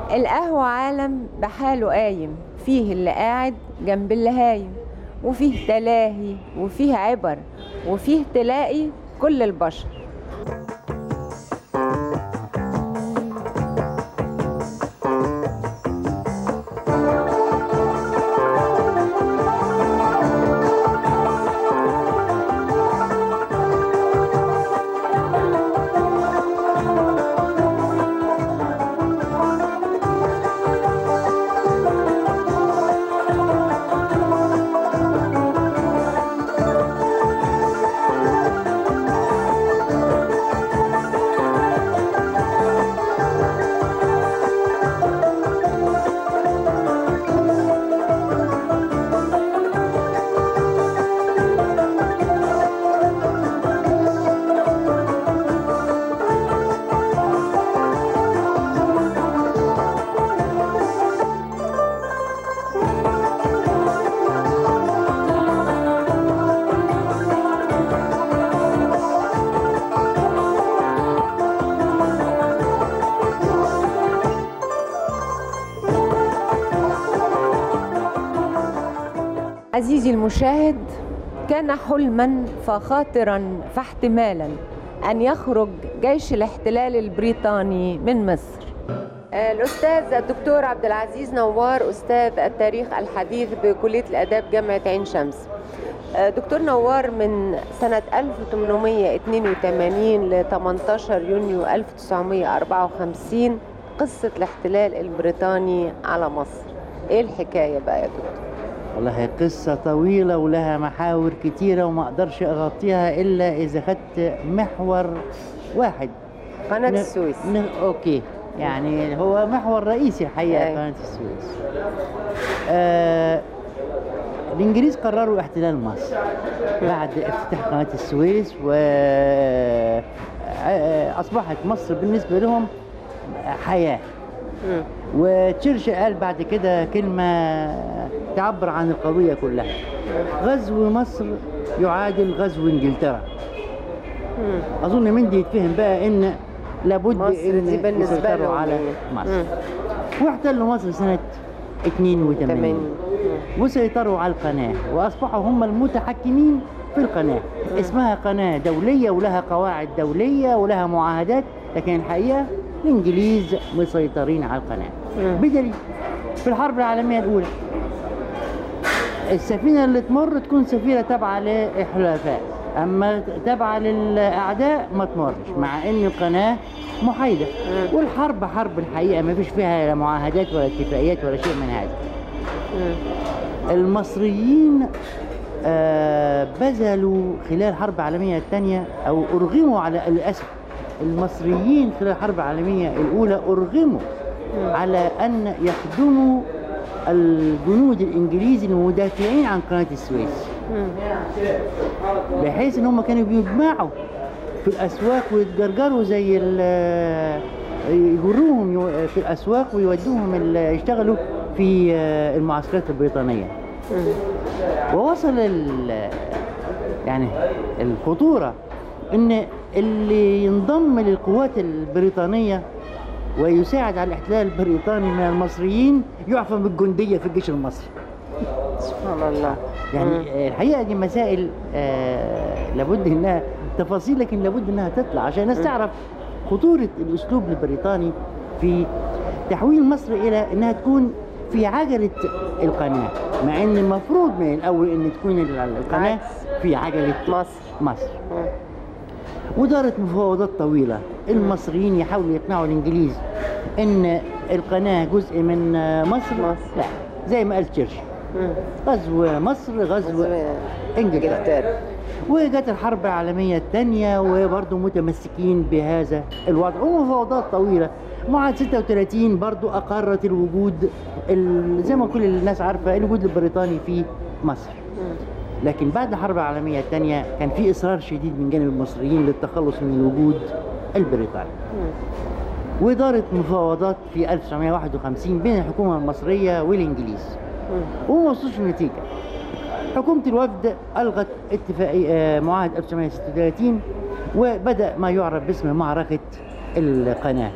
القهوة عالم بحاله قايم فيه اللي قاعد جنب اللي هايم وفيه تلاهي وفيه عبر وفيه تلاقي كل البشر عزيزي المشاهد كان حلما فخاطرا فاحتمالا ان يخرج جيش الاحتلال البريطاني من مصر الأستاذ الدكتور عبد العزيز نوار أستاذ التاريخ الحديث بكلية الآداب جامعة عين شمس دكتور نوار من سنة 1882 ل 18 يونيو 1954 قصة الاحتلال البريطاني على مصر ايه الحكاية بقى يا دكتور؟ والله هي قصة طويلة ولها محاور كتيرة وما أقدرش أغطيها إلا إذا خدت محور واحد قناة ن- السويس ن- أوكي يعني هو محور رئيسي الحقيقة أيوة. قناة السويس آه الإنجليز قرروا احتلال مصر بعد افتتاح قناة السويس و آه، أصبحت مصر بالنسبة لهم حياة مم. وتشرشل قال بعد كده كلمة تعبر عن القضية كلها غزو مصر يعادل غزو انجلترا مم. اظن من دي يتفهم بقى ان لابد مصر ان دي بالنسبة يسيطروا لهم على إيه؟ مصر مم. واحتلوا مصر سنة 82 تمام وسيطروا على القناة وأصبحوا هم المتحكمين في القناة اسمها قناة دولية ولها قواعد دولية ولها معاهدات لكن الحقيقة الإنجليز مسيطرين على القناة مم. بدليل في الحرب العالمية الأولى السفينة اللي تمر تكون سفينة تابعة للحلفاء أما تابعة للأعداء ما تمرش مع إن القناة محايدة مم. والحرب حرب الحقيقة ما فيش فيها لا معاهدات ولا اتفاقيات ولا شيء من هذا مم. المصريين آه، بذلوا خلال الحرب العالمية الثانية أو أرغموا على للأسف المصريين خلال الحرب العالمية الأولى أرغموا على أن يخدموا الجنود الإنجليز المدافعين عن قناة السويس مم. بحيث ان هم كانوا بيجمعوا في الاسواق ويتجرجروا زي ال- يجروهم يو- في الاسواق ويودوهم ال- يشتغلوا في آه، المعسكرات البريطانيه مم. ووصل ال- يعني الخطوره ان اللي ينضم للقوات البريطانيه ويساعد على الاحتلال البريطاني من المصريين يعفى بالجنديه في الجيش المصري سبحان الله مم. يعني آه، الحقيقه دي مسائل آه، لابد انها تفاصيل لكن لابد انها تطلع عشان الناس تعرف خطوره الاسلوب البريطاني في تحويل مصر الى انها تكون في عجله القناه مع ان المفروض من الاول ان تكون ال- القناه عكس. في عجله مصر مصر مم. ودارت مفاوضات طويله المصريين يحاولوا يقنعوا الانجليز ان القناه جزء من آه، مصر مصر. لا زي ما قال تشرشل مم. غزو مصر غزو انجلترا انجلترا وجت الحرب العالمية الثانية وبرضه متمسكين بهذا الوضع ومفاوضات طويلة معاهدة 36 برضه أقرت الوجود ال- زي ما كل الناس عارفة الوجود البريطاني في مصر مم. لكن بعد الحرب العالمية الثانية كان في إصرار شديد من جانب المصريين للتخلص من الوجود البريطاني مم. ودارت مفاوضات في 1951 بين الحكومة المصرية والإنجليز مم. وما وصلش لنتيجة حكومة الوفد ألغت اتفاقية آه، معاهدة 1936 وبدأ ما يعرف باسم معركة القناة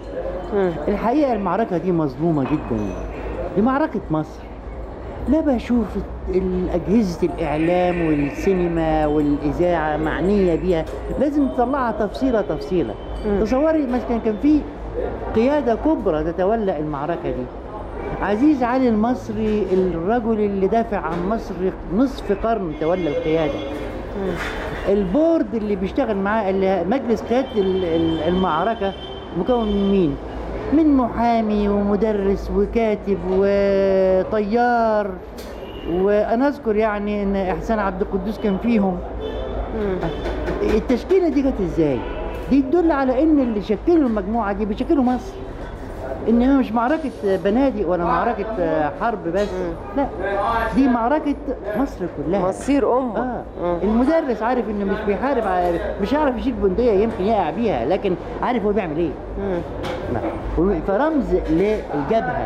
مم. الحقيقه المعركه دي مظلومه جدا دي معركه مصر لا بشوف ال- اجهزه الاعلام والسينما والاذاعه معنيه بيها لازم تطلعها تفصيله تفصيله مم. تصوري مثلا كان في قياده كبرى تتولى المعركه دي عزيز علي المصري الرجل اللي دافع عن مصر نصف قرن تولى القياده مم. البورد اللي بيشتغل معاه اللي مجلس قياده ال- ال- المعركه مكون من مين؟ من محامي ومدرس وكاتب وطيار وانا اذكر يعني ان احسان عبد القدوس كان فيهم مم. التشكيله دي جت ازاي؟ دي تدل على ان اللي شكلوا المجموعه دي بيشكلوا مصر انها مش معركه بنادق ولا معركه حرب بس مم. لا دي معركه مصر كلها مصير امه اه مم. المدرس عارف انه مش بيحارب على- مش هيعرف يشيل بندقيه يمكن يقع بيها لكن عارف هو بيعمل ايه مم. فرمز للجبهه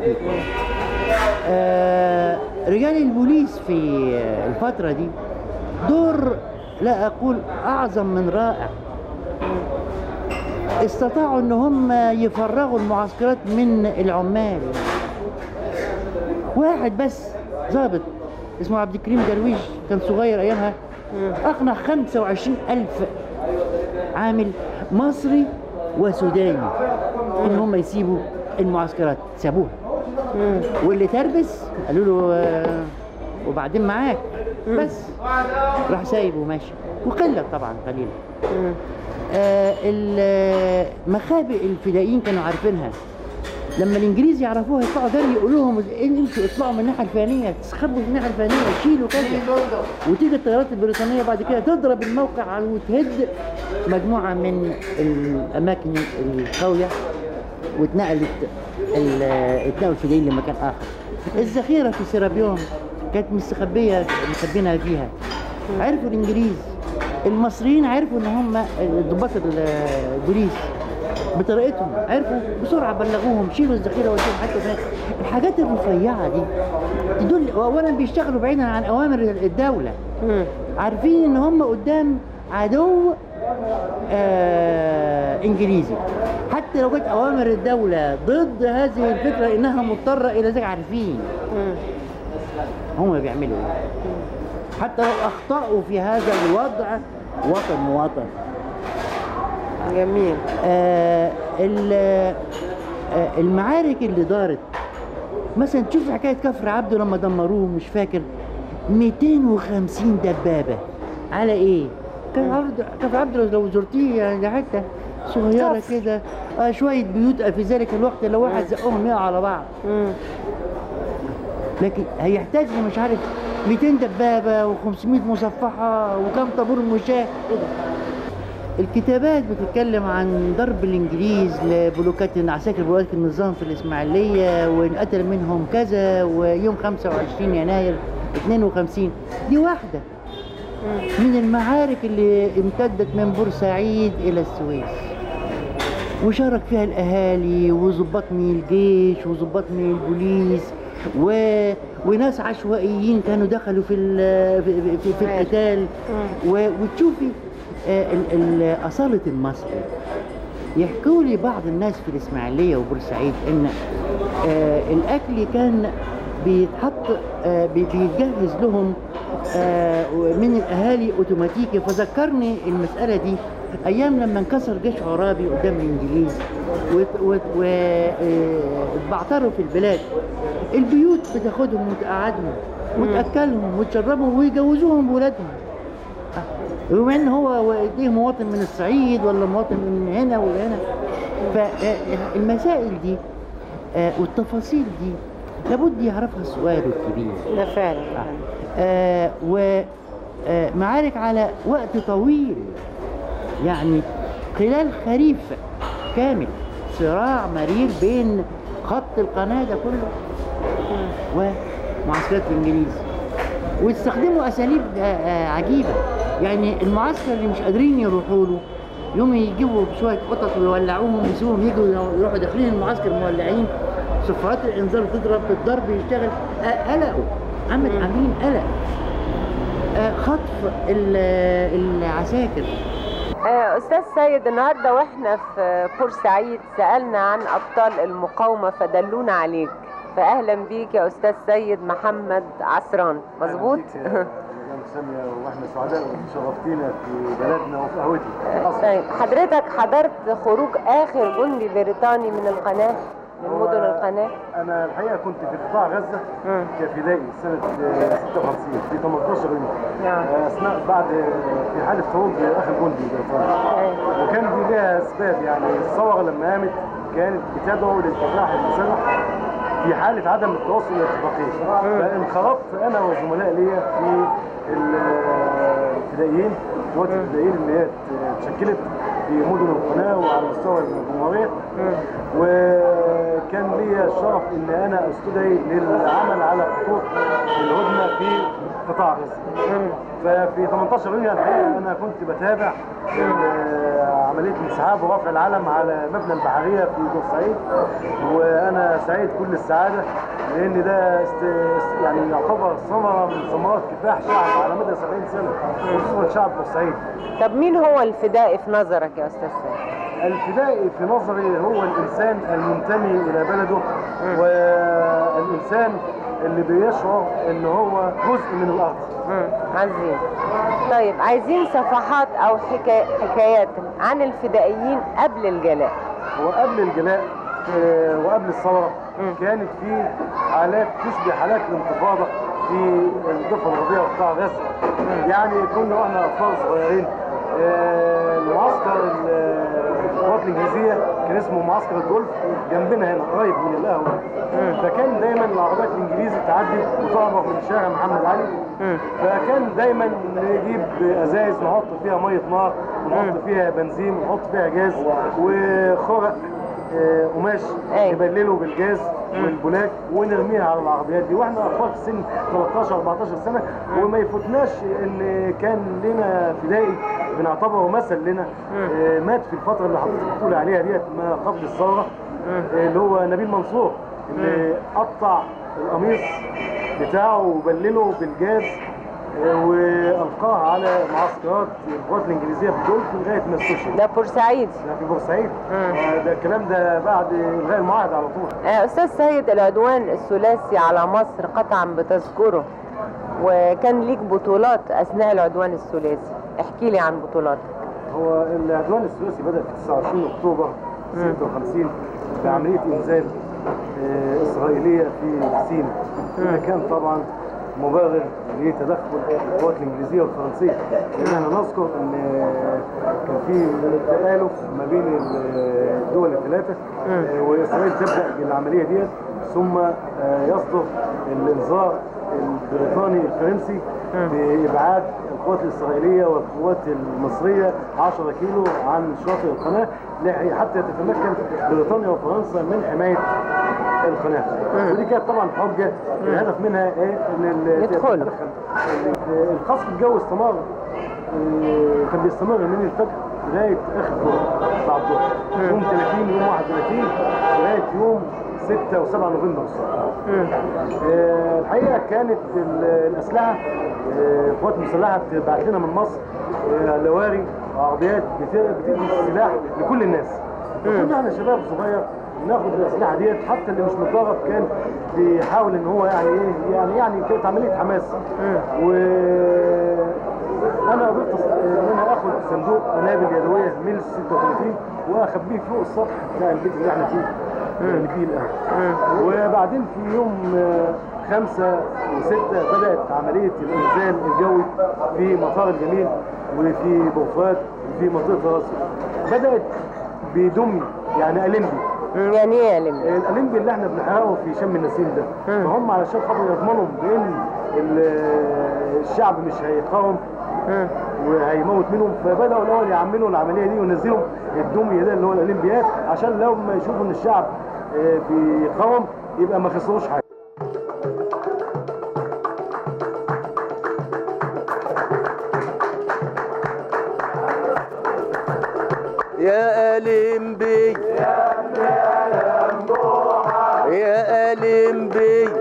آه رجال البوليس في الفتره دي دور لا اقول اعظم من رائع استطاعوا ان هم يفرغوا المعسكرات من العمال واحد بس ضابط اسمه عبد الكريم درويش كان صغير ايامها مم. اقنع 25 الف عامل مصري وسوداني ان هم يسيبوا المعسكرات سابوها مم. واللي تربس قالوا له آه، وبعدين معاك بس راح سايب وماشي وقله طبعا قليله مم. آه، ال- مخابئ الفدائيين كانوا عارفينها لما الانجليز يعرفوها يطلعوا جري يقولوا لهم إن انتوا اطلعوا من الناحيه الفلانيه تسخبوا في الناحيه الفلانيه شيلوا كذا وتيجي الطيارات البريطانيه بعد كده تضرب الموقع وتهد مجموعه من الاماكن الخاويه واتنقلت ال- اتنقلوا الفدائيين لمكان اخر الذخيره في سيرابيون كانت مستخبيه مخبينها فيها عرفوا الانجليز المصريين عرفوا ان هم ضباط البوليس بطريقتهم عرفوا بسرعه بلغوهم شيلوا الذخيره ودوهم حتى هناك الحاجات الرفيعه دي تدل اولا بيشتغلوا بعيدا عن اوامر الدوله مم. عارفين ان هم قدام عدو آه انجليزي حتى لو كانت اوامر الدوله ضد هذه الفكره انها مضطره الى ذلك عارفين مم. هم بيعملوا ايه حتى لو اخطاوا في هذا الوضع وطن مواطن جميل آه ال- آه المعارك اللي دارت مثلا تشوف حكايه كفر عبده لما دمروه مش فاكر 250 دبابه على ايه؟ كان عرض كفر عبده لو زرتيه يعني ده حته صغيره كفر. كده آه شويه بيوت في ذلك الوقت لو واحد مم. زقهم يقعوا على بعض مم. لكن هيحتاج مش عارف 200 دبابه و500 مصفحه وكم طابور مشاة كده الكتابات بتتكلم عن ضرب الانجليز لبلوكات عساكر بلوكات النظام في الاسماعيليه وانقتل منهم كذا ويوم 25 يناير 52 دي واحده مم. من المعارك اللي امتدت من بورسعيد الى السويس وشارك فيها الاهالي وظباط من الجيش وظباط من البوليس و... وناس عشوائيين كانوا دخلوا في ال... في, في, في القتال مم. و... وتشوفي آه، ال... ال... اصاله المصري يحكوا لي بعض الناس في الاسماعيليه وبورسعيد ان آه الاكل كان بيتحط آه بي- بيتجهز لهم آه من الاهالي اوتوماتيكي فذكرني المساله دي ايام لما انكسر جيش عرابي قدام الانجليز واتبعتروا في البلاد البيوت بتاخدهم وتقعدهم وتاكلهم وتشربهم ويجوزوهم بولادهم بما ان هو ايديه مواطن من الصعيد ولا مواطن من هنا ولا هنا فالمسائل دي آه، والتفاصيل دي لابد يعرفها الصغير والكبير ده فعلا آه ومعارك على وقت طويل يعني خلال خريف كامل صراع مرير بين خط القناة ده كله ومعسكرات الإنجليز واستخدموا أساليب آه، آه، عجيبة يعني المعسكر اللي مش قادرين يروحوا له يوم يجيبوا شوية قطط ويولعوهم ويسيبوهم يجوا يروحوا داخلين المعسكر مولعين صفارات الإنذار تضرب الضرب يشتغل آه، قلقوا عمل مم. عاملين قلق آه، خطف ال- العساكر آه، أستاذ سيد النهاردة وإحنا في بورسعيد سألنا عن أبطال المقاومة فدلونا عليك فأهلا بيك يا أستاذ سيد محمد عسران مظبوط؟ مدام سامية واحنا سعداء وشرفتينا في بلدنا وفي قهوتي طيب حضرتك حضرت خروج آخر جندي بريطاني من القناة من هو مدن القناة انا الحقيقه كنت في قطاع غزه مم. كفدائي سنه آه، 56 في 18 يوم نعم. آه، اثناء بعد آه، في حاله خروج اخر جندي بريطاني أيوة. وكان دي لها اسباب يعني الثوره لما قامت كانت بتدعو للكفاح المسلح في حاله عدم التوصل للاتفاقيه فانخرطت انا وزملاء ليا في ال- الفدائيين قوات الفدائيين اللي هي اتشكلت في مدن القناه وعلى مستوى الجمهوريه وكان لي الشرف ان انا استدعي للعمل على خطوط الهدنه في قطاع غزه مم. ففي 18 يونيو الحقيقه انا كنت بتابع ال- عمليه الانسحاب ورفع العلم على مبنى البحريه في بورسعيد وانا سعيد كل السعاده لان ده است... است- يعني يعتبر ثمره من ثمرات كفاح شعب على مدى 70 سنه خصوصا شعب بورسعيد طب مين هو الفدائي في نظرك يا أستاذ سيد؟ الفدائي في نظري هو الانسان المنتمي الى بلده والانسان اللي بيشعر ان هو جزء من الارض مم. عظيم طيب عايزين صفحات أو حكا... حكايات عن الفدائيين قبل الجلاء وقبل الجلاء آه، وقبل الثوره مم. كانت في حالات تشبه حالات الانتفاضه في الضفه الغربيه وقطاع غزه يعني كنا واحنا اطفال صغيرين آه، المعسكر ال- القوات الانجليزيه كان اسمه معسكر الجولف جنبنا هنا قريب من القهوه فكان دايما العربيات الانجليزي تعدي وتهرب من شارع محمد علي فكان دايما نجيب ازايز نحط فيها ميه نار ونحط فيها بنزين ونحط فيها جاز وخرق آه، قماش أيوة. نبلله بالجاز والبلاك ونرميها على العربيات دي واحنا اطفال في سن 13 14 سنه وما يفوتناش ان كان لنا فدائي بنعتبره مثل لنا آه، مات في الفتره اللي حضرتك بتقول عليها ديت ما قبل الثوره آه، اللي هو نبيل منصور اللي قطع القميص بتاعه وبلله بالجاز آه، والقاه على معسكرات القوات الانجليزيه في الجولف لغايه ما استشهد ده بورسعيد ده في بورسعيد آه، ده الكلام ده بعد الغاء المعاهده على طول آه، أستاذ سيد العدوان الثلاثي على مصر قطعا بتذكره وكان ليك بطولات أثناء العدوان الثلاثي احكي لي عن بطولاتك هو العدوان الثلاثي بدا في 29 اكتوبر 56 بعمليه انزال آه، اسرائيليه في سيناء ده كان طبعا مبرر لتدخل القوات الانجليزيه والفرنسيه لان احنا نذكر ان آه، كان في تآلف ما بين ال- الدول الثلاثه آه، واسرائيل تبدا بالعمليه ديت ثم آه، يصدر الانذار البريطاني الفرنسي بابعاد القوات الاسرائيليه والقوات المصريه 10 كيلو عن شاطئ القناه لح- حتى تتمكن بريطانيا وفرنسا من حمايه القناه ودي كانت طبعا حجه الهدف منها ايه ان ال- يدخلوا. ال- القصف الجوي استمر آه، كان بيستمر من الفجر لغايه اخر الظهر بعد الظهر يوم 30 يوم 31 لغايه يوم 6 و7 نوفمبر الصبح آه، الحقيقه كانت ال- الاسلحه آه، القوات المسلحه بتبعت لنا من مصر آه، لواري وعربيات بت- بتدي السلاح لكل الناس فكنا احنا شباب صغير ناخد الاسلحه ديت حتى اللي مش متدرب كان بيحاول ان هو يعني ايه يعني يعني كانت عمليه حماس و انا قدرت أص- ان انا اخد صندوق قنابل يدويه ميل 36 واخبيه فوق السطح بتاع البيت اللي احنا فيه اللي فيه القهوه وبعدين في يوم آه، خمسة وستة بدأت عملية الإنزال الجوي في مطار الجميل وفي بوفات وفي منطقة راسي بدأت بدمي يعني ألمبي مم، يعني ايه يا لمبي؟ الألمبي اللي احنا بنحرقه في شم النسيم ده فهم علشان خاطر يضمنوا بأن ال- الشعب مش هيقاوم مم. وهيموت منهم فبداوا الاول يعملوا العمليه دي وينزلوا الدمي ده اللي هو الاولمبياد عشان لو ما يشوفوا ان الشعب آه، بيقاوم يبقى ما خسروش حاجه يا ألم بي يا ألم بي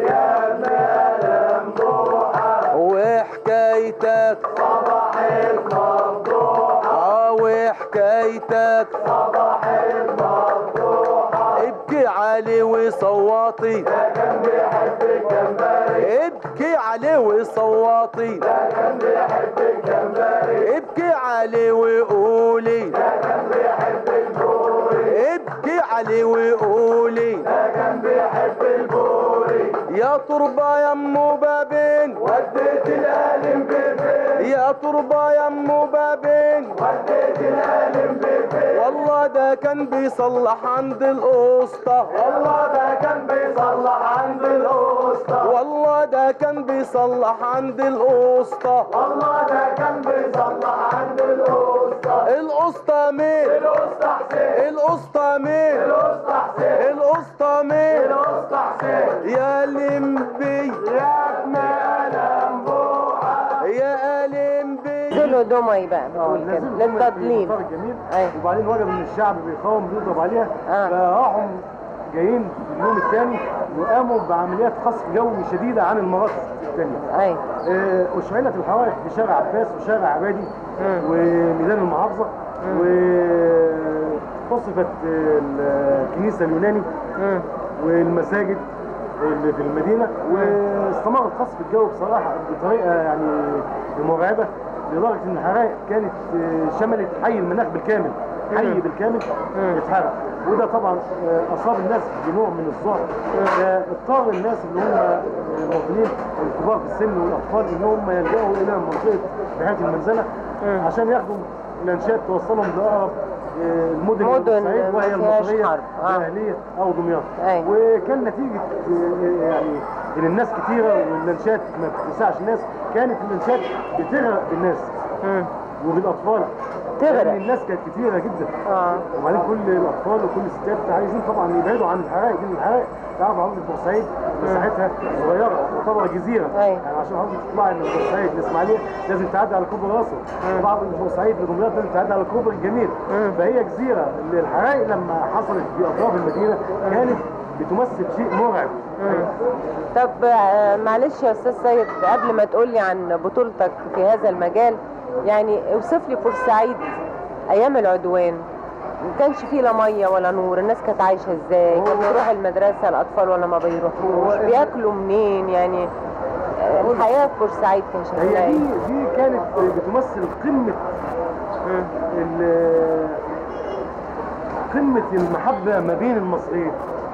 وحكايتك صباح المفضوحة وحكايتك لك ابكي عليه وصواتي ابكي عليه وصواتي ابكي عليه وقولي ابكي عليه وقولي يا تربة يا ام بابين وديت الالم بفين يا تربة يا ام بابين وديت الالم بفين والله ده كان بيصلح عند القسطى والله ده كان بيصلح عند القسطى والله ده كان بيصلح عند القسطى والله ده كان بيصلح عند القسطى القسطى مين القسطى حسين القسطى مين القسطى حسين القسطى مين القسطى حسين يا لمبي يا مالم بوحة يا لمبي نزلوا دمي بقى بقول كده لازم هم للتضليل الإطار الجميل أيوة. وبعدين وجد ان الشعب بيقاوم بيضرب عليها آه. فراحوا جايين اليوم الثاني وقاموا بعمليات قصف جوي شديده عن المناطق الثانيه اي آه، اشعلت الحوائط في شارع عباس وشارع عبادي وميدان المحافظه وقصفت الكنيسه اليوناني والمساجد اللي في المدينه واستمر القصف الجوي بصراحه بطريقه يعني مرعبه لدرجه ان الحرائق كانت آه، شملت حي المناخ بالكامل حي بالكامل اتحرق وده طبعا آه، اصاب الناس بنوع من الذعر فاضطر الناس اللي هم المواطنين الكبار في السن والاطفال ان هم يلجأوا الى منطقه بحيره المنزله عشان ياخدوا لانشات توصلهم لاقرب آه، المدن مدن الصعيد وهي ما فيهاش المطريه حرب. آه. الاهليه او دمياط أي. وكان نتيجه آه، يعني ان الناس كتيره واللانشات ما بتسعش الناس كانت اللانشات بتغرق بالناس وبالاطفال تغرق. لأن الناس كانت كتيره جدا اه وبعدين كل الاطفال وكل الستات عايزين طبعا يبعدوا عن الحرائق لان الحرائق تعرف محافظه بورسعيد مساحتها صغيره تعتبر جزيره أي. يعني عشان حضرتك تطلعي من بورسعيد لاسماعيليه لازم تعدي على كوبري راسه وبعض من بورسعيد لدمياط لازم تعدي على كوبري الجميل فهي جزيره اللي الحرائق لما حصلت في اطراف المدينه كانت بتمثل شيء مرعب طب آه، معلش يا استاذ سيد قبل ما تقول لي عن بطولتك في هذا المجال يعني اوصف لي بورسعيد ايام العدوان ما كانش فيه لا ميه ولا نور الناس كانت عايشه ازاي كانت بتروح المدرسه الاطفال ولا ما بيروحوش هو- بياكلوا منين يعني آه، الحياه في بورسعيد كان شكلها هي دي ايه دي كانت بتمثل قمه ال- قمه المحبه ما بين المصريين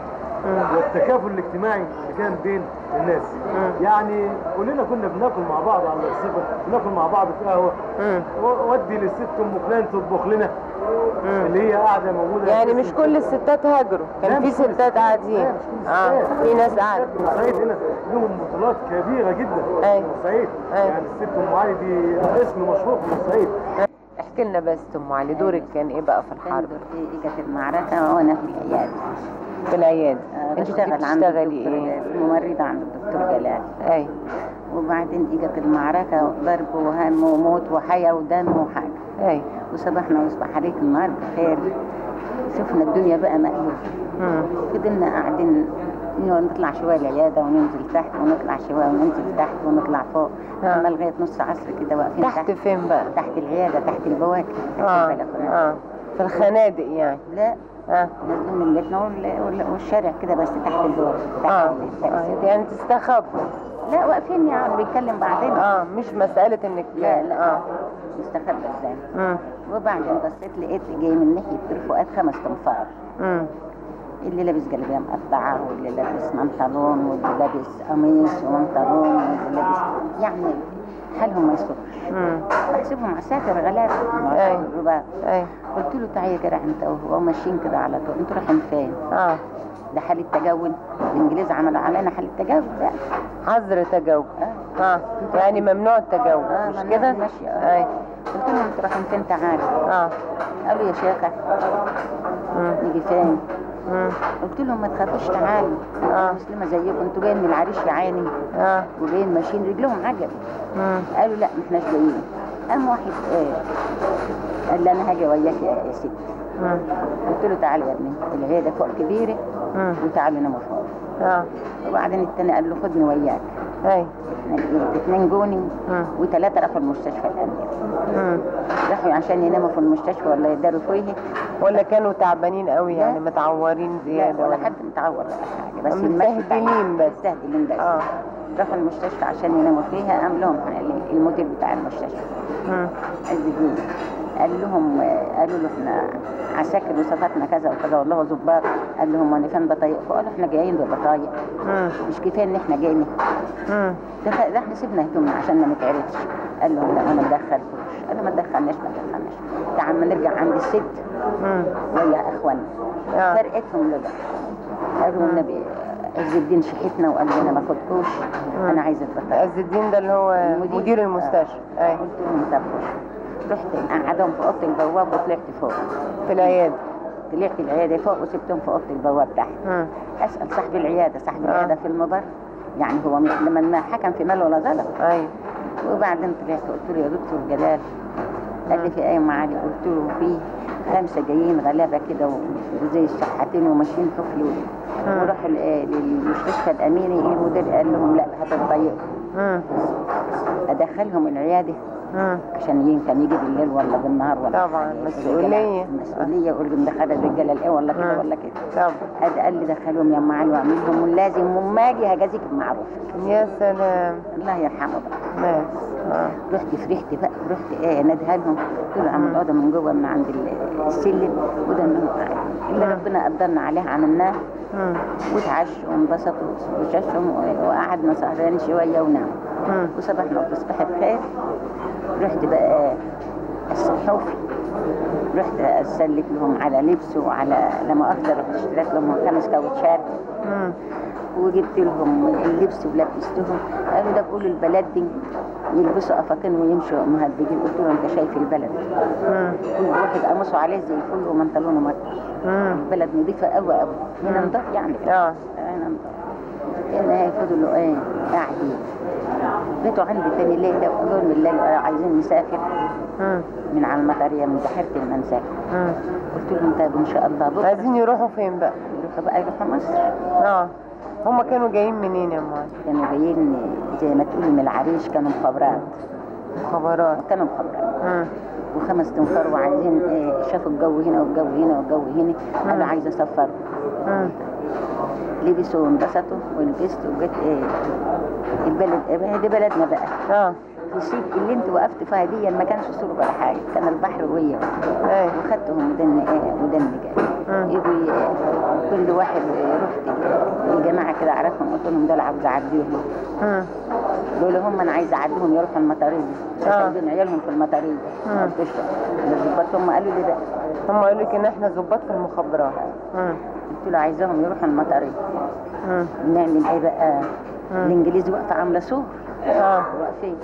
والتكافل الاجتماعي اللي كان بين الناس يعني كلنا كنا بناكل مع بعض على الرصيفه بناكل مع بعض في قهوه و- ودي للست ام فلان تطبخ لنا اللي هي قاعده موجوده يعني مش كل الستات هاجروا لا، كان في مش كل ستات قاعدين لا، مش كل اه الستات. في ناس قاعده بورسعيد هنا لهم بطولات كبيره جدا أي. في بورسعيد أي. يعني الست ام علي دي اسم مشهور في بورسعيد احكي لنا بس ام علي دورك كان ايه بقى في الحرب في كانت المعركة وأنا في العيادة في العياده آه، انت كنت بشتغل عند بتشتغلي الدكتور ايه جلال، ممرضة عند الدكتور جلال اي وبعدين اجت المعركة ضرب وهم وموت وحياة ودم وحاجة اي وصبحنا ويصبح عليك النهار بخير شفنا الدنيا بقى مقلوبة مم. فضلنا قاعدين إنه نطلع شوية العيادة وننزل تحت ونطلع شوية وننزل تحت ونطلع فوق آه. أما لغاية نص عصر كده واقفين تحت فين بقى تحت العيادة تحت البواكي تحت اه البلكونات. اه في الخنادق يعني لا اه نازلين من بيتنا وال- وال- والشارع كده بس تحت الباب تحت اه التأثير. آه، يعني تستخبوا لا واقفين يعني بنتكلم بعدين اه مش مسألة انك لا لا اه مستخبى ازاي مم. وبعدين بصيت لقيت جاي من ناحيه الفؤاد خمس تنفار مم. اللي لابس جلابيه مقطعه واللي لابس بنطلون واللي لابس قميص وبنطلون واللي لابس يعني حالهم ما يصفش مم. بحسبهم عساكر غلابه أي. الرباط اي قلت له تعالى يا جدع انت وهو ماشيين كده على طول انتوا رايحين فين؟ اه ده حالة تجول الانجليز عملوا علينا حالة تجول لا حظر تجاوب اه اه يعني ممنوع التجاوب آه، مش ممنوع كده المشي، آه. اي قلت لهم انتوا رايحين فين تعالوا اه قالوا يا شيخة مم. نيجي فين؟ مم. قلت لهم ما تخافوش تعالوا آه. انا مسلمة زيكم انتوا جايين من العريش يا عيني اه وجايين ماشيين رجلهم عجب مم. قالوا لا ما احناش جايين قام واحد آه قال لي انا هاجي وياك يا يا ست مم. قلت له تعالى يا ابني العيادة فوق كبيرة مم. وتعالوا ناموا فوق اه وبعدين التاني قال له خدني وياك اي اثنين جوني مم. وثلاثة راحوا المستشفى الأمير مم. راحوا عشان يناموا في المستشفى ولا يداروا فيه ولا كانوا تعبانين قوي يعني متعورين لا زياده ولا حد متعور ولا حاجه بس مستهدلين المشي بتاع- بس. مستهدلين بس اه راحوا المستشفى عشان يناموا فيها قام لهم المدير بتاع المستشفى مم. عز الدين قال لهم قالوا له احنا عساكر وصفاتنا كذا وكذا والله ظباط قال لهم وانا فين بطايق قالوا احنا جايين ببطايق مم. مش كفايه ان احنا جايين مم. ده ف- ده احنا سيبنا هدومنا عشان ما نتعرفش قال لهم لا انا ما دخلتوش قال ما دخلناش ما دخلناش تعال ما نرجع عند الست مم. ويا اخواننا آه. فرقتهم لبعض قالوا النبي عز الدين شحتنا وقال لنا ما خدكوش انا عايزه البطايق عز الدين ده اللي هو المدير. مدير المستشفى اي قلت لهم طب رحت قعدهم في اوضه البواب وطلعت فوق في العياده طلعت العياده فوق وسبتهم في اوضه البواب تحت مم. اسال صاحب العياده صاحب آه. العياده في المبر يعني هو مش لما ما حكم في مال ولا ظلم ايوه وبعدين طلعت قلت له يا دكتور جلال قال لي في ايه يا أم علي قلت له في خمسه جايين غلابه كده وزي الشحاتين وماشيين طفل وراحوا ل- للمستشفى الاميري المدير قال لهم لا هتتضايقوا مم. ادخلهم العياده مم. عشان يمكن يجي بالليل ولا بالنهار ولا طبعاً، حاجة. مسؤولية. مسؤولية يقول لي مدخل الرجالة الايه ولا كده مم. ولا كده طبعا هذا قال لي دخلهم يا ام علي واعملهم ولازم وما اجي هجازيك بمعروف يا سلام الله يرحمه بقى ناس اه رحت فرحت بقى رحت ايه نادها لهم قلت له عم الاوضه من جوه من عند ال- السلم وده انهم قاعد اللي ربنا قدرنا عليه عملناه مم. وتعشوا وانبسطوا وشاشهم وقعدنا سهرانين شويه ونام مم. وصبحنا وتصبح بخير رحت بقى الصحوف رحت اسلك لهم على لبس وعلى لما اقدر رحت اشتريت لهم خمس كاوتشات مم. وجبت لهم اللبس ولبستهم قالوا ده بقولوا البلد دي يلبسوا قفاطين ويمشوا مهبجين قلت له انت شايف البلد مم. كل واحد قمصه عليه زي الفل ومنطلونه مر مم. البلد نظيفه قوي قوي هنا نضاف يعني اه هنا نضاف ان هي فضلوا ايه قاعدين بيتوا عندي تاني ليله وقالوا لي بالليل آه، عايزين نسافر مم. من على المطريه من بحيره المنزل مم. قلت لهم طيب ان شاء الله بكره عايزين يروحوا فين بقى يروحوا بقى يروحوا مصر اه هما كانوا جايين منين يا معاذ كانوا جايين زي ما تقولي من العريش كانوا مخابرات مخابرات كانوا مخابرات مم. وخمس تنفار وعايزين إيه شافوا الجو هنا والجو هنا والجو هنا قالوا مم. عايزه اسفر مم. لبسوا وانبسطوا ولبست وجت ايه البلد إيه دي بلدنا بقى اه وسيب اللي انت وقفت فيها دي ما كانش سور ولا حاجه كان البحر ويا اي وخدتهم ودن ايه ودن جاي مم. يجوا ي- كل واحد رحت الجماعه كده اعرفهم قلت لهم دول عاوز اعديهم مم. دول هم انا عايزه اعديهم يروحوا المطاريه آه. سايبين عيالهم في المطاريه مم. ما قلتش الظباط هم قالوا لي ده هم قالوا لك ان احنا ظباط في المخابرات مم. قلت له عايزاهم يروحوا المطاريه مم. نعمل ايه بقى مم. الانجليز واقفه عامله سور اه واقفين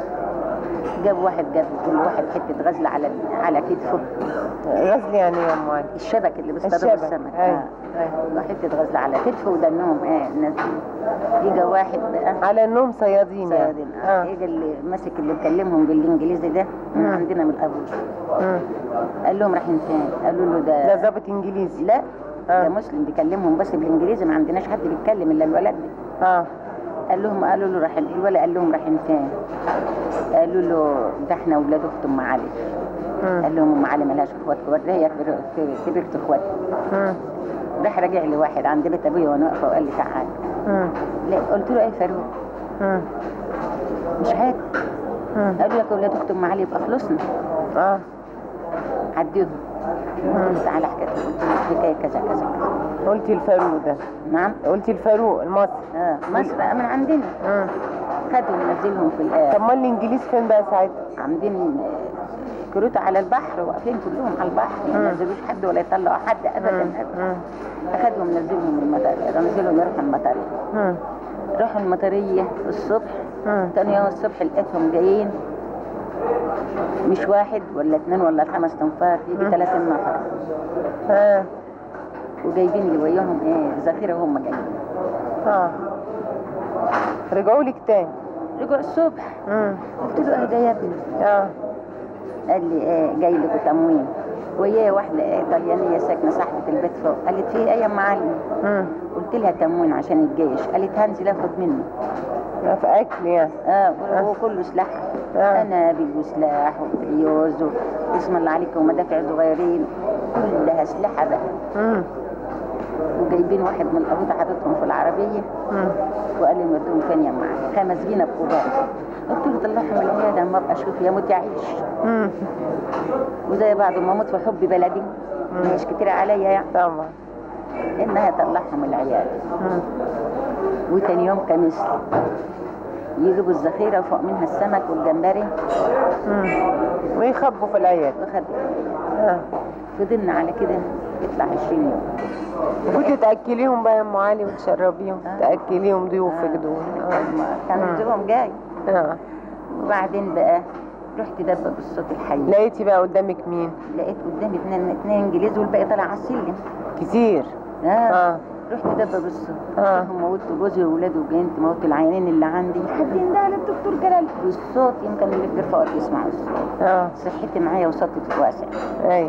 جاب واحد جاب كل واحد حته غزل على على كتفه غزل يعني إيه يا معاذ الشبك اللي بيصطادوا الشبك، السمك أي. آه. حته غزل على كتفه ودنهم ايه نازلين يجي واحد بقى على انهم صيادين يعني صيادين آه. اه يجي اللي ماسك اللي بيكلمهم بالانجليزي ده من مم. عندنا من الابوش مم. قال لهم رايحين فين؟ قالوا له ده ده ظابط انجليزي لا آه. ده مسلم بيكلمهم بس بالانجليزي ما عندناش حد بيتكلم الا الولد ده اه قال لهم قالوا له رايحين الولد قال لهم رايحين فين؟ قالوا له ده احنا اولاد اخت ام علي مم. قال لهم ام علي ملهاش اخوات كبار ده هي كبر- كبرت اخواتها مم. راح راجع لي واحد عند بيت ابويا وانا واقفه وقال لي تعال مم. لا قلت له ايه فاروق مم. مش حاجه مم. قالوا لك اولاد اخت ام علي يبقى خلصنا اه عديهم قلت له تعالى احكي لك. قلت له الحكايه كذا كذا كذا قلتي الفاروق ده نعم قلتي الفاروق المصري اه مصر بقى من عندنا مم. خدهم نزلهم في الآه طب ما الانجليز فين بقى ساعتها عاملين آه، كروت على البحر واقفين كلهم على البحر ما مم. ينزلوش حد ولا يطلعوا حد ابدا مم. ابدا مم. اخدهم نزلهم من المطار نزلهم يروحوا المطاريه مم. راحوا المطريه الصبح مم. تاني يوم الصبح لقيتهم جايين مش واحد ولا اثنين ولا خمس تنفار يجي مم. 30 نفر اه وجايبين اللي وياهم ايه ذخيره وهم جايين اه رجعوا لك تاني رجعوا الصبح مم. قلت له ايه ده يا ابني اه قال لي ايه جاي لكم تموين وياه واحده ايه طليانيه ساكنه صاحبه البيت فوق قالت في ايه يا معلم مم. قلت لها تموين عشان الجيش قالت هنزل اخد منه لا في اكل يعني اه وهو كله سلاح آه. انابل وسلاح وعيوز واسم الله عليكم ومدافع صغيرين كلها اسلحه بقى مم. وجايبين واحد من القبيضه حاططهم في العربيه مم. وقال لي نوديهم فين يا معلم خمس جينا بكبار قلت له طلعهم من العياده اما ابقى اشوف يموت يعيش مم. وزي بعض ما اموت في حب بلدي مش كتير عليا يعني طبعا انها طلعهم من العياده مم. وتاني يوم كمثل يجيبوا الذخيره وفوق منها السمك والجمبري مم. ويخبوا في العيادة وخد آه. فضلنا على كده يطلع 20 يوم كنت تأكليهم بقى يا ام علي وتشربيهم آه. تأكليهم ضيوفك دول ما كان مم. زوجهم جاي اه اه وبعدين بقى رحت دبه بالصوت الحي لقيتي بقى قدامك مين لقيت قدامي اثنين اثنين انجليز والباقي طالع على السلم كتير اه, اه رحت دبه بالصوت آه. هم موتوا جوزي وولادي وبنتي موتوا العيانين اللي عندي حد يندهى للدكتور جلال بالصوت يمكن اللي بيرفعوا يسمعوا الصوت اه صحتي معايا وصوتي واسع اي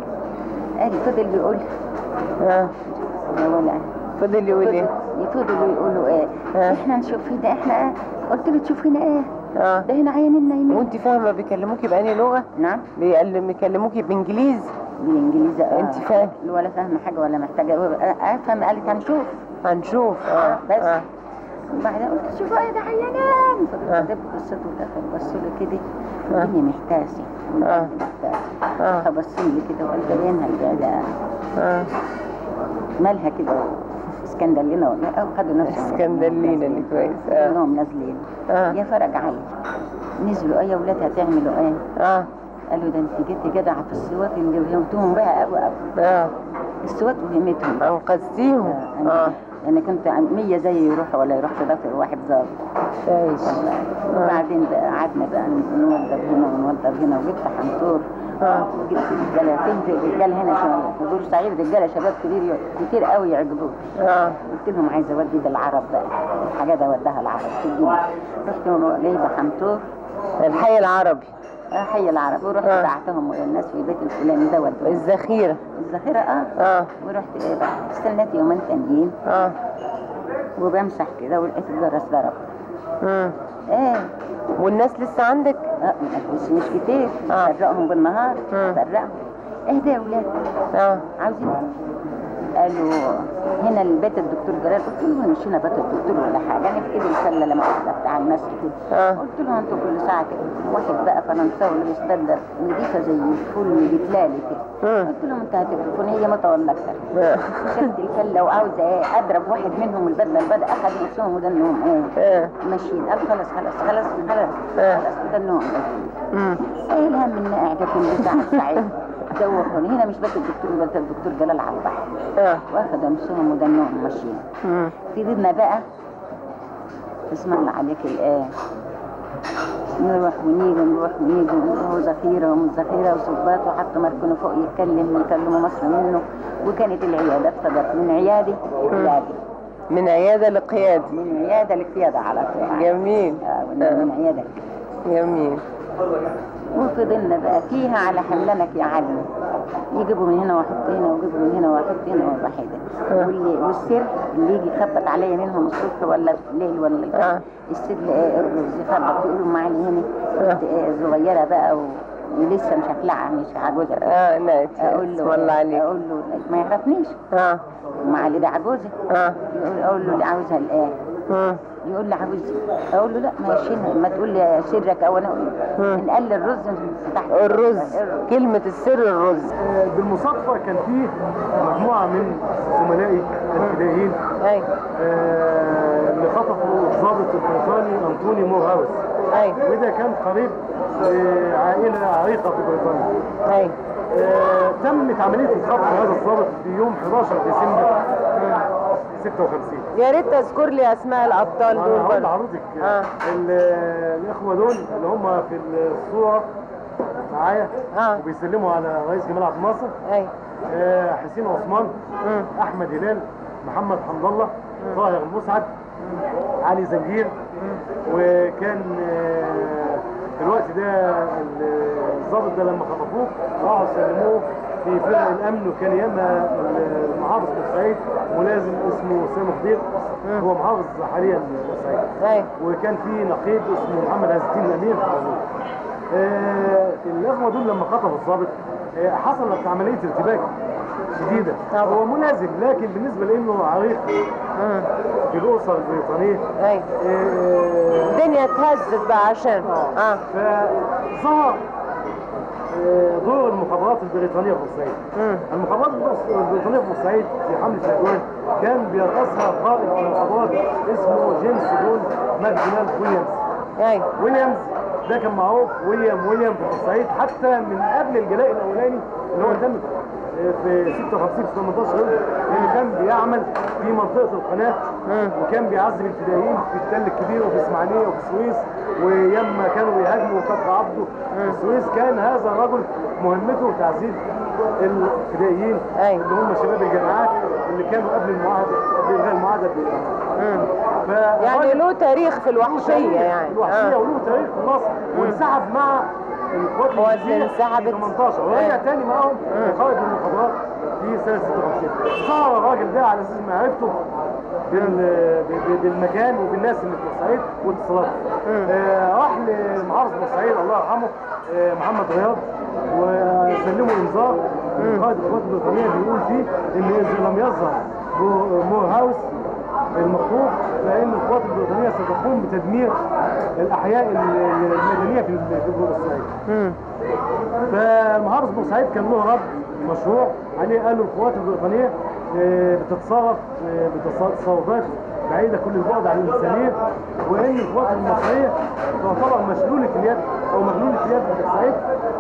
قال فضل بيقول اه يا ولا فضل يقول ايه يفضلوا يقولوا ايه آه. احنا نشوف هنا احنا ايه قلت له تشوف هنا ايه اه ده هنا عيانين نايمين وانت فاهمه بيكلموكي بأني لغه نعم بيقل- بيكلموكي بانجليزي بالانجليزي اه أنت فاهم. ولا فاهمه حاجه ولا محتاجه افهم قالت هنشوف هنشوف اه آه، بس. اه وبعدين قلت شوفوا ايه ده عيانين آه. فضلت قصته والاخر بصوا لي كده آه. الدنيا محتاسه آه. محتاسه آه. فبصوا لي كده وقال ده بينها القعده اه مالها كده اسكندلينا ولا او خدوا نفسهم اسكندلينا اللي كويس اه كلهم نازلين اه يا فرج علي نزلوا ايه يا ولاد هتعملوا ايه اه قالوا ده انت جيتي جدعه في السواق اللي وهمتهم بقى قوي قوي اه السواق وهمتهم انقذتيهم آه، اه انا انا كنت عن- مية زي يروحوا ولا يروح في ضفر واحد ظابط كويس وبعدين بقى قعدنا بقى نوضب هنا ونوضب هنا وجبت حنطور اه وجبت رجاله فين رجاله هنا شباب حضور سعيد رجاله شباب كتير كتير قوي يعجبوك اه قلت لهم عايزه اودي ده العرب بقى الحاجه ده وداها العرب في الجيب رحت جايبه حنطور الحي العربي آه، حي العرب ورحت آه. بعتهم الناس في بيت الفلاني ده ودوه الذخيره الذخيره اه اه ورحت ايه بقى استنيت يومين تانيين اه وبمسح كده ولقيت الجرس ضرب امم ايه والناس لسه عندك اه بس مش كتير آه. فرقهم بالنهار مم. فرقهم ايه ده يا ولاد اه عاوزين قالوا هنا البيت الدكتور جلال قلت له مش هنا بيت الدكتور ولا حاجه انا في ايدي الفله لما واحده بتاع المسك كده آه. قلت له انتوا كل ساعه كده واحد بقى فرنساوي لابس بدله نظيفه زي الفل بتلالي كده مم. قلت لهم انت هتقرفوني هي متى ولا اكتر اه شلت الفله وعاوزه ايه اضرب واحد منهم البدله البدله اخذ نفسهم ودنهم ايه اه ماشيين قال خلاص خلاص خلاص خلاص آه. خلاص ودنهم امم ايه الهم ان قاعده كل ساعه ساعه دوخوني هنا مش بس الدكتور ده الدكتور جلال على البحر اه واخد نفسهم ودنهم ماشيين امم فضلنا بقى اسم الله عليك الايه نروح ونيجي نروح ونيجي وهو ذخيره ومش ذخيره وصبات وحتى مركونه فوق يتكلم يكلموا مصر منه وكانت العياده اتفضلت من عيادي لعيادي من عياده لقياده من عياده لقياده على طول جميل آه، من من عياده جميل وفضلنا بقى فيها على حملانك يا علي يجيبوا من هنا واحط هنا ويجيبوا من هنا واحط هنا واحد واللي والسر اللي يجي يخبط عليا منهم الصبح ولا الليل ولا الفجر آه. السر السر ايه الرز يخبط يقولوا معلي هنا آه. كنت إيه صغيره بقى و... ولسه مش هخلعها مش عجوزه اه لا اقول اسم له الله عليك اقول له ما يعرفنيش اه معلي ده عجوزه اه يقول اقول له اللي عاوزها الايه مم. يقول لي عاوز اقول له لا ماشي ما تقول لي سرك او انا اقول مم. ان قال لي الرز تحت الرز كلمة السر الرز آه، بالمصادفه كان في مجموعه من زملائي الفدائيين اي آه، اللي خطفوا الضابط البريطاني انطوني مور هاوس اي وده كان قريب لعائله عريقه في بريطانيا اي آه، تمت عمليه الخطف هذا الضابط في يوم 11 ديسمبر 56 يا ريت تذكر لي اسماء الابطال انا دول هقول برضه لحضرتك آه. ال- الاخوه دول اللي هم في الصوره معايا اه وبيسلموا على رئيس جمال عبد الناصر اي آه، حسين عثمان مم. احمد هلال محمد حمد الله طاهر المسعد علي زنجير وكان آه، في الوقت ده ال- الضابط ده لما خطفوه راحوا سلموه في فرق الامن وكان ياما المحافظ بورسعيد ملازم اسمه سامي خضير هو محافظ حاليا بورسعيد اي وكان في نقيب اسمه محمد عز الدين الامير موجود. آه الاخوه دول لما خطفوا الضابط آه، حصلت عمليه ارتباك شديده طبعا. هو ملازم لكن بالنسبه لانه عريق مم. في الاسر البريطانيه اي آه، الدنيا اتهزت بقى عشان اه فظهر آه، دور المخابرات البريطانيه في بورسعيد مم. المخابرات البرس- البريطانيه في بورسعيد في حمله العدوان كان بيرأسها قائد المخابرات اسمه جيمس جون ماكدونالد ويليامز اي ويليامز ده كان معروف ويليام ويليام في بورسعيد حتى من قبل الجلاء الاولاني اللي هو تم آه، في 56 في 18 يوليو اللي كان بيعمل في منطقه القناه وكان بيعذب الفدائيين في التل الكبير وفي اسماعيليه وفي السويس ويما كانوا بيهاجموا فتح عبده في السويس كان هذا الرجل مهمته تعذيب الفدائيين أيوة. اللي هم شباب الجامعات اللي كانوا قبل المعاهده قبل الغاء المعاهده بالإطلاق. مم. ف- يعني له تاريخ في الوحشيه يعني الوحشيه آه. وله تاريخ في مصر وانسحب مع القوات هو الانجليزيه انسحبت. في 18 ورجع أيوة. تاني معاهم خرج من المخابرات في سنه 56 ظهر الراجل ده على اساس معرفته بال- ب- ب- بالمكان وبالناس اللي في بورسعيد واتصالاته آه راح لمحافظ بورسعيد الله يرحمه آه محمد رياض وسلموا انذار من قائد القوات البريطانيه بيقول فيه ان اذا لم يظهر بو- مور هاوس المخطوط فان القوات البريطانيه ستقوم بتدمير الاحياء ال- المدنيه في في بورسعيد. مم. فمحافظ بورسعيد كان له رد مشروع عليه قالوا القوات البريطانيه آه، بتتصرف آه، بتص- تصرفات بعيده كل البعد عن الانسانيه وان القوات المصريه تعتبر مشلوله اليد او مغلوله اليد في بورسعيد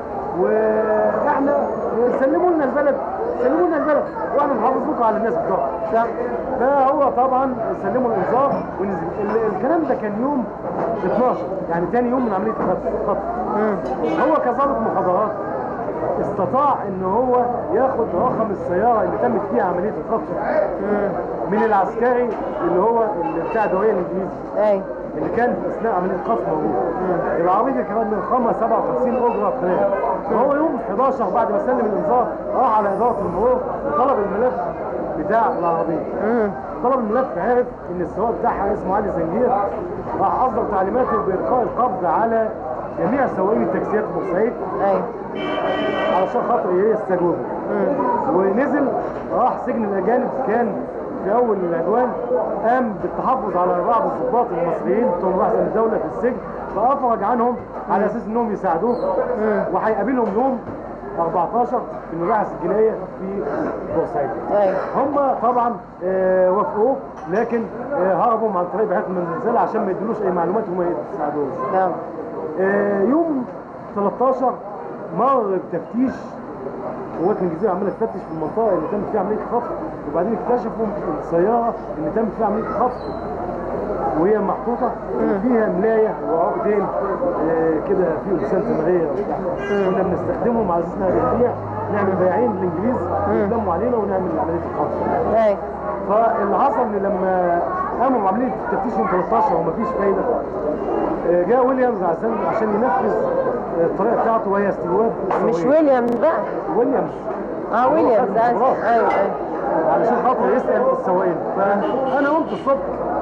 واحنا سلموا لنا البلد سلموا لنا البلد واحنا نحافظ لكم على الناس بتوعكم صح فهو طبعا سلموا الانذار ونزل ال- الكلام ده كان يوم 12 يعني تاني يوم من عمليه الخطف الخطف. هو كظابط مخابرات استطاع ان هو ياخد رقم السياره اللي تمت فيها عمليه الخطف من العسكري اللي هو اللي بتاع الدوريه الانجليزي اي اللي كان في اثناء عمليه الخطف موجود العربيه كمان من خامه 57 اجره قناه وهو يوم 11 بعد ما سلم الانذار راح على اداره المرور وطلب الملف بتاع العربيه طلب الملف عرف ان السواق بتاعها اسمه علي زنجير راح اصدر تعليماته بالقاء القبض على جميع سواقين التاكسيات في بورسعيد اي علشان خاطر ايه يستجوبوا ونزل راح سجن الاجانب كان في اول العدوان قام بالتحفظ على بعض الضباط المصريين بتوع مباحث الدوله في السجن فافرج عنهم على اساس انهم يساعدوه وهيقابلهم يوم 14 في المباحث الجنائيه في بورسعيد اي هم طبعا آه، وافقوه لكن آه، هربوا عن طريق بحث من المنزل عشان ما يدلوش اي معلومات وما يساعدوش نعم آه، يوم 13 مر بتفتيش قوات الجزيره عماله تفتش في المنطقه اللي تمت فيها عمليه الخطف وبعدين اكتشفوا السياره اللي تمت فيها عمليه الخطف وهي محطوطه فيها ملايه وعقدين آه، كده فيهم لسان تمريه وبتاع كنا بنستخدمهم على اساس انها بنبيع نعمل بياعين الانجليز يتلموا علينا ونعمل عمليه الخطف اي فاللي حصل ان لما قاموا بعمليه التفتيش يوم 13 ومفيش فايده آه، جاء ويليامز عشان عشان ينفذ آه، الطريقه بتاعته وهي استجواب مش السواقين. ويليام بقى ويليامز اه ويليامز خد الخبرات. آسف. ايوه ايوه علشان خاطر يسال السواقين فانا قمت الصبح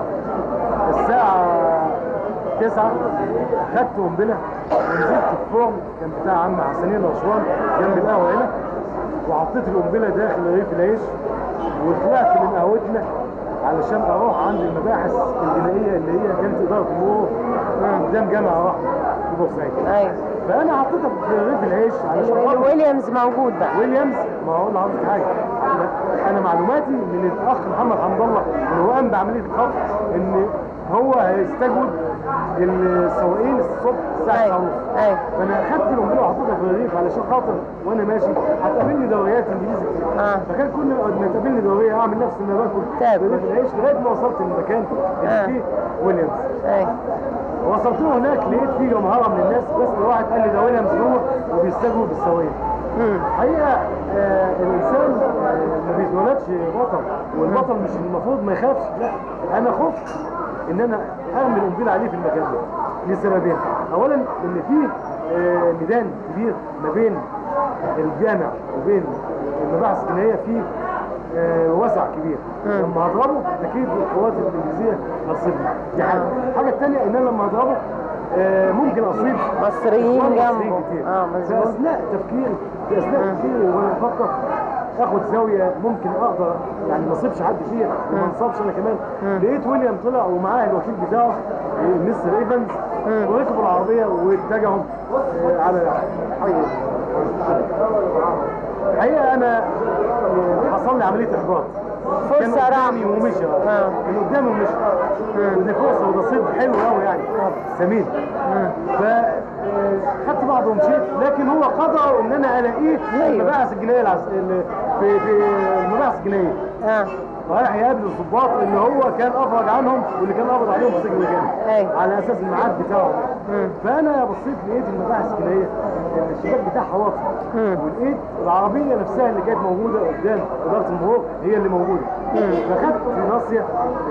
الساعه 9 خدت قنبله ونزلت الفرن كان بتاع عم حسنين رشوان جنب القهوه هنا وحطيت القنبله داخل رغيف العيش وطلعت من قهوتنا علشان اروح عند المباحث الجنائيه اللي هي كانت اداره المرور قدام جامع رحمه في بورسعيد ايوه فانا حطيتها في رغيف العيش علشان اللي خاطر ويليامز موجود بقى ويليامز ما هو لحضرتك حاجه أنا- انا معلوماتي من الاخ محمد حمد الله اللي هو قام بعمليه الخطف ان هو هيستجوب السواقين الصبح الساعه 9 ايوه ونص ايوه فانا خدت القنبله وحطيتها في الرغيف علشان خاطر وانا ماشي هتقابلني دوريات انجليزي كتير آه. فكان كل ما تقابلني دوريه اعمل نفسي ان انا باكل تاكل. رغيف العيش لغايه ما وصلت المكان اللي آه. فيه ويليامز ايوه وصلت له هناك لقيت فيه جمهره من الناس بس واحد قال لي ده ويليامز جوه وبيستجوب السواقين حقيقة آه الإنسان آه ما بيتولدش بطل والبطل مش المفروض ما يخافش لا أنا خفت إن أنا أرمي القنبلة عليه في المكان ده لسببين أولا إن في آه ميدان كبير ما بين الجامع وبين المباحث الجنائية فيه آه وسع كبير لما هضربه أكيد القوات الإنجليزية هتصيبني دي حاجة الحاجة الثانية إن أنا لما هضربه آه، ممكن اصيب مصريين إخوان جنبه. مصريين كتير. آه، في مظبوط. اثناء تفكيري في اثناء تفكيري وانا بفكر اخد زاويه ممكن اقدر يعني ما اصيبش حد فيها وما انصابش انا كمان لقيت ويليام طلع ومعاه الوكيل بتاعه آه، مستر ايفنز وركبوا العربيه واتجهوا آه، على حي الحقيقه انا آه، حصل لي عمليه احباط كان فرصة قدامي راحت. ومشى آه. كان قدامي ومشى ودي فرصه وده صيد حلو قوي يعني سمين ف آه، خدت بعضه ومشيت لكن هو قدر ان انا الاقيه في المباحث الجنائيه العس... ال- في في المباحث الجنائيه اه رايح يقابل الضباط ان هو كان افرج عنهم واللي كان قبض عليهم في سجن مكان أيوة. على اساس الميعاد بتاعهم فانا بصيت لقيت المباحث الجنائيه الشباك بتاعها واطي ولقيت العربيه نفسها اللي كانت موجوده قدام اداره المرور هي اللي موجوده فخدت ناصيه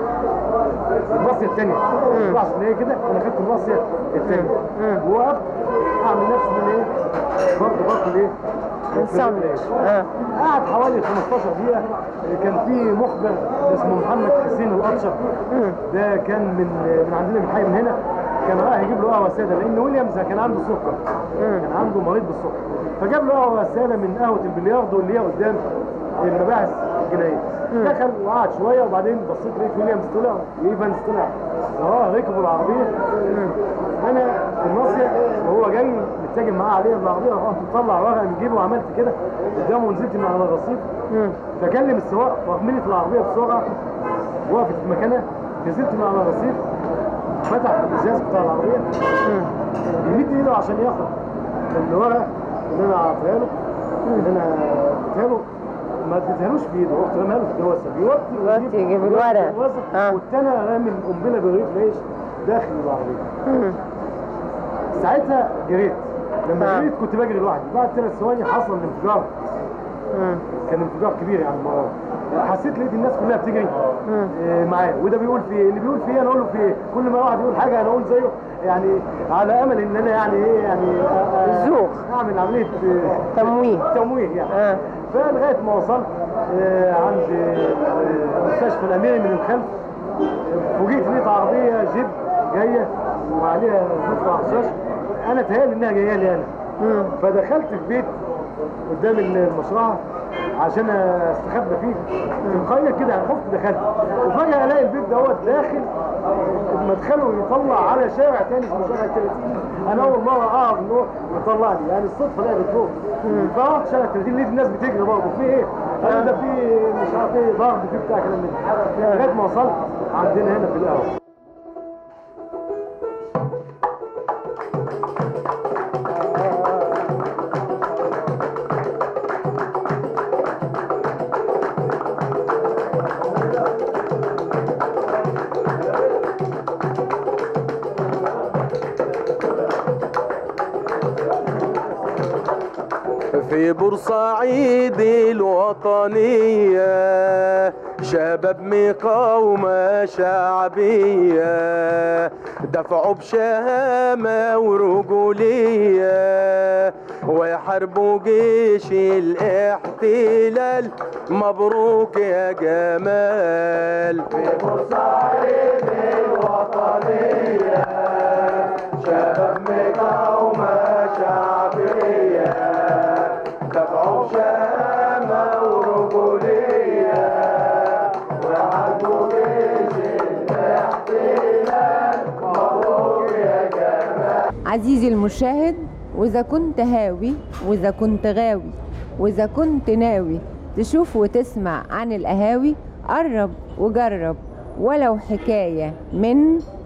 الناصيه الثانيه المباحث الجنائيه كده انا خدت الناصيه الثانيه ووقفت اعمل نفسي ان انا ايه برضه باكل ايه صمت اه قعد حوالي 15 دقيقة كان في مخبر اسمه محمد حسين الأطشر ده كان من من عندنا من حي من هنا كان رايح يجيب له قهوة سادة لأن ويليامز كان عنده سكر كان عنده مريض بالسكر فجاب له قهوة سادة من قهوة البلياردو اللي هي قدام المباحث الجنائية دخل وقعد شوية وبعدين بصيت لقيت ويليامز طلع وإيفانز طلع اه ركبوا العربية انا الناصية وهو جاي متجه معاه عليه العربيه رحت مطلع ورقه من جيبه وعملت كده قدامه ونزلت من على الرصيف فكلم السواق رحملت العربيه بسرعه وقفت في مكانها نزلت من على الرصيف فتح الازاز بتاع العربيه يمد ايده عشان ياخد الورقه اللي انا اعطيها له اللي انا اديتها له ما اديتهالوش في ايده رحت رميها له في الدواسه بيوطي يوطي يجيب الورق. آه. كنت انا رامي القنبله برغيف العيش داخل العربيه ساعتها جريت لما آه. جريت كنت بجري لوحدي بعد ثلاث ثواني حصل الانفجار كان انفجار كبير يعني المره دي. حسيت لقيت الناس كلها بتجري آه، معايا وده بيقول في ايه اللي بيقول في ايه انا اقول له في ايه كل ما واحد يقول حاجه انا اقول زيه يعني على امل ان انا يعني ايه يعني آه، آه، ذوق. اعمل عمليه آه، تمويه تمويه يعني اه فلغايه ما وصلت آه، عند آه، المستشفى الاميري من الخلف فوجئت لقيت عربيه جيب جايه وعليها مدفع رشاش انا تهيألي انها جايه لي انا فدخلت في بيت قدام المشرعه عشان استخبى فيه تلقائيا كده انا خفت دخلت وفجاه الاقي البيت دوت داخل مدخله يطلع على شارع تاني اسمه شارع 30 انا اول مره اعرف ان هو يطلع لي يعني الصدفه لقيت فوق فرحت شارع 30 لقيت الناس بتجري برضه في ايه؟ قالوا ده في مش عارف ايه ضرب في بتاع كلام من ده لغايه ما وصلت عندنا هنا في القهوه في بورسعيد الوطنية شباب مقاومة شعبية دفعوا بشهامة ورجولية ويحاربوا جيش الاحتلال مبروك يا جمال في بورسعيد الوطنية شباب مقاومة شعبية دفعوا بشهامة ورجولية وحاربوا جيش الاحتلال مبروك يا جمال عزيزي المشاهد وإذا كنت هاوي وإذا كنت غاوي وإذا كنت ناوي تشوف وتسمع عن القهاوي قرب وجرب ولو حكاية من